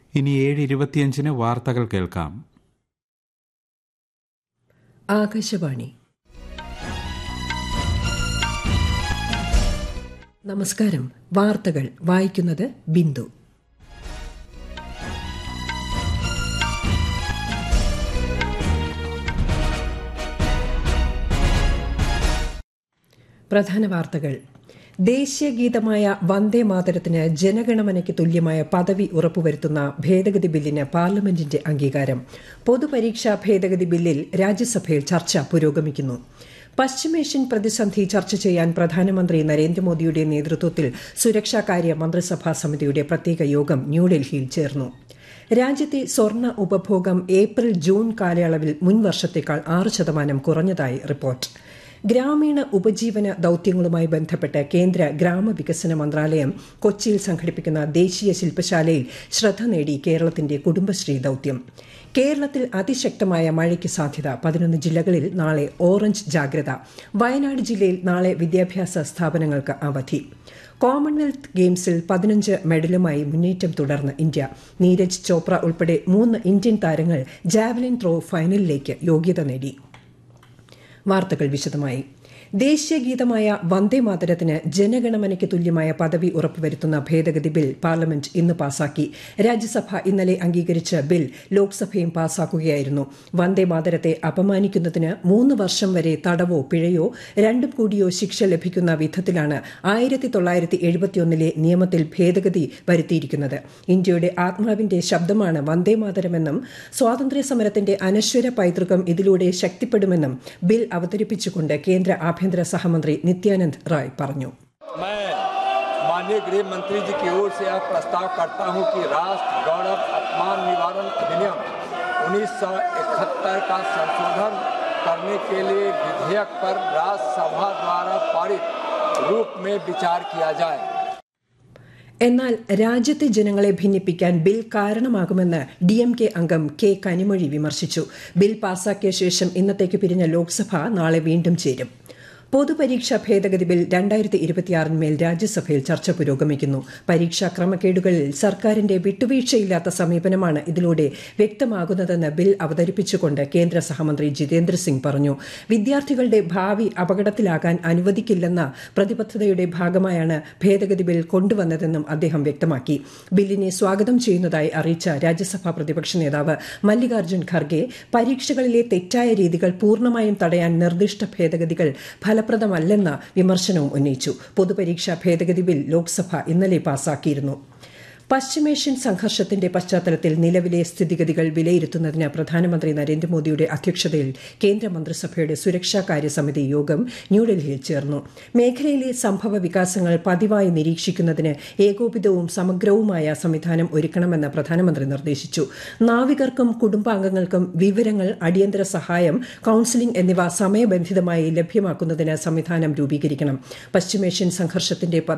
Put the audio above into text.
ഇനി ഏഴ് ഇരുപത്തിയഞ്ചിന് വാർത്തകൾ കേൾക്കാം ആകാശവാണി നമസ്കാരം വാർത്തകൾ വായിക്കുന്നത് ബിന്ദു പ്രധാന വാർത്തകൾ ദേശീയഗീതമായ വന്ദേ മാതരത്തിന് ജനഗണമനയ്ക്ക് തുല്യമായ പദവി ഉറപ്പുവരുത്തുന്ന ഭേദഗതി ബില്ലിന് പാർലമെന്റിന്റെ അംഗീകാരം പൊതുപരീക്ഷാ ഭേദഗതി ബില്ലിൽ രാജ്യസഭയിൽ ചർച്ച പുരോഗമിക്കുന്നു പശ്ചിമേഷ്യൻ പ്രതിസന്ധി ചർച്ച ചെയ്യാൻ പ്രധാനമന്ത്രി നരേന്ദ്രമോദിയുടെ നേതൃത്വത്തിൽ സുരക്ഷാകാര്യ മന്ത്രിസഭാ സമിതിയുടെ പ്രത്യേക യോഗം ന്യൂഡൽഹിയിൽ ചേർന്നു രാജ്യത്തെ സ്വർണ്ണ ഉപഭോഗം ഏപ്രിൽ ജൂൺ കാലയളവിൽ മുൻവർഷത്തേക്കാൾ ആറ് ശതമാനം കുറഞ്ഞതായി റിപ്പോർട്ട് ഗ്രാമീണ ഉപജീവന ദൌത്യങ്ങളുമായി ബന്ധപ്പെട്ട് കേന്ദ്ര ഗ്രാമവികസന മന്ത്രാലയം കൊച്ചിയിൽ സംഘടിപ്പിക്കുന്ന ദേശീയ ശില്പശാലയിൽ ശ്രദ്ധ നേടി കേരളത്തിന്റെ കുടുംബശ്രീ ദൌത്യം കേരളത്തിൽ അതിശക്തമായ മഴയ്ക്ക് സാധ്യത പതിനൊന്ന് ജില്ലകളിൽ നാളെ ഓറഞ്ച് ജാഗ്രത വയനാട് ജില്ലയിൽ നാളെ വിദ്യാഭ്യാസ സ്ഥാപനങ്ങൾക്ക് അവധി കോമൺവെൽത്ത് ഗെയിംസിൽ പതിനഞ്ച് മെഡലുമായി മുന്നേറ്റം തുടർന്ന് ഇന്ത്യ നീരജ് ചോപ്ര ഉൾപ്പെടെ മൂന്ന് ഇന്ത്യൻ താരങ്ങൾ ജാവലിൻ ത്രോ ഫൈനലിലേക്ക് യോഗ്യത നേടി വാർത്തകൾ വിശദമായി ദേശീയഗീതമായ വന്ദേ മാതരത്തിന് ജനഗണമനയ്ക്ക് തുല്യമായ പദവി ഉറപ്പുവരുത്തുന്ന ഭേദഗതി ബിൽ പാർലമെന്റ് ഇന്ന് പാസാക്കി രാജ്യസഭ ഇന്നലെ അംഗീകരിച്ച ബിൽ ലോക്സഭയും പാസാക്കുകയായിരുന്നു വന്ദേ മാതരത്തെ അപമാനിക്കുന്നതിന് മൂന്ന് വർഷം വരെ തടവോ പിഴയോ രണ്ടും കൂടിയോ ശിക്ഷ ലഭിക്കുന്ന വിധത്തിലാണ് ആയിരത്തി തൊള്ളായിരത്തി എഴുപത്തിയൊന്നിലെ നിയമത്തിൽ ഭേദഗതി വരുത്തിയിരിക്കുന്നത് ഇന്ത്യയുടെ ആത്മാവിന്റെ ശബ്ദമാണ് വന്ദേ മാതരമെന്നും സ്വാതന്ത്ര്യ സമരത്തിന്റെ അനശ്വര പൈതൃകം ഇതിലൂടെ ശക്തിപ്പെടുമെന്നും ബിൽ അവതരിപ്പിച്ചുകൊണ്ട് കേന്ദ്ര ആഭ്യന്തര സഹമന്ത്രി നിത്യാനന്ദ് റായ് പറഞ്ഞു मैं माननीय गृह मंत्री जी की ओर से यह प्रस्ताव करता हूं कि राष्ट्र गौरव अपमान निवारण अधिनियम 1971 का संशोधन करने के लिए विधेयक पर राज्यसभा द्वारा पारित रूप में विचार किया जाए എന്നാൽ രാജ്യത്തെ ജനങ്ങളെ ഭിന്നിപ്പിക്കാൻ ബിൽ കാരണമാകുമെന്ന് ഡി എം കെ അംഗം കെ കനിമൊഴി വിമർശിച്ചു ബിൽ പാസാക്കിയ ശേഷം ഇന്നത്തേക്ക് പിരിഞ്ഞ ലോക്സഭ നാളെ വീണ്ടും ചേരും പൊതുപരീക്ഷാ ഭേദഗതി ബിൽ രണ്ടായിരത്തി ഇരുപത്തിയാറിന്മേൽ രാജ്യസഭയിൽ ചർച്ച പുരോഗമിക്കുന്നു പരീക്ഷാ ക്രമക്കേടുകളിൽ സർക്കാരിന്റെ വിട്ടുവീഴ്ചയില്ലാത്ത സമീപനമാണ് ഇതിലൂടെ വ്യക്തമാകുന്നതെന്ന് ബിൽ അവതരിപ്പിച്ചുകൊണ്ട് കേന്ദ്ര സഹമന്ത്രി ജിതേന്ദ്ര സിംഗ് പറഞ്ഞു വിദ്യാർത്ഥികളുടെ ഭാവി അപകടത്തിലാകാൻ അനുവദിക്കില്ലെന്ന പ്രതിബദ്ധതയുടെ ഭാഗമായാണ് ഭേദഗതി ബിൽ കൊണ്ടുവന്നതെന്നും അദ്ദേഹം വ്യക്തമാക്കി ബില്ലിനെ സ്വാഗതം ചെയ്യുന്നതായി അറിയിച്ച രാജ്യസഭാ പ്രതിപക്ഷ നേതാവ് മല്ലികാർജ്ജുൻ ഖർഗെ പരീക്ഷകളിലെ തെറ്റായ രീതികൾ പൂർണ്ണമായും തടയാൻ നിർദ്ദിഷ്ട ഭേദഗതികൾ ഫലപ്രദമല്ലെന്ന വിമർശനവും ഉന്നയിച്ചു പൊതുപരീക്ഷാ ഭേദഗതി ബിൽ ലോക്സഭ ഇന്നലെ പാസാക്കിയിരുന്നു പശ്ചിമേഷ്യൻ സംഘർഷത്തിന്റെ പശ്ചാത്തലത്തിൽ നിലവിലെ സ്ഥിതിഗതികൾ വിലയിരുത്തുന്നതിന് പ്രധാനമന്ത്രി നരേന്ദ്രമോദിയുടെ അധ്യക്ഷതയിൽ കേന്ദ്രമന്ത്രിസഭയുടെ സുരക്ഷാകാര്യ സമിതി യോഗം ന്യൂഡൽഹിയിൽ ചേർന്നു മേഖലയിലെ സംഭവ വികാസങ്ങൾ പതിവായി നിരീക്ഷിക്കുന്നതിന് ഏകോപിതവും സമഗ്രവുമായ സംവിധാനം ഒരുക്കണമെന്ന് പ്രധാനമന്ത്രി നിർദ്ദേശിച്ചു നാവികർക്കും കുടുംബാംഗങ്ങൾക്കും വിവരങ്ങൾ അടിയന്തര സഹായം കൌൺസിലിംഗ് എന്നിവ സമയബന്ധിതമായി ലഭ്യമാക്കുന്നതിന് സംവിധാനം രൂപീകരിക്കണം പശ്ചിമേഷ്യൻ സംഘർഷത്തിന്റെ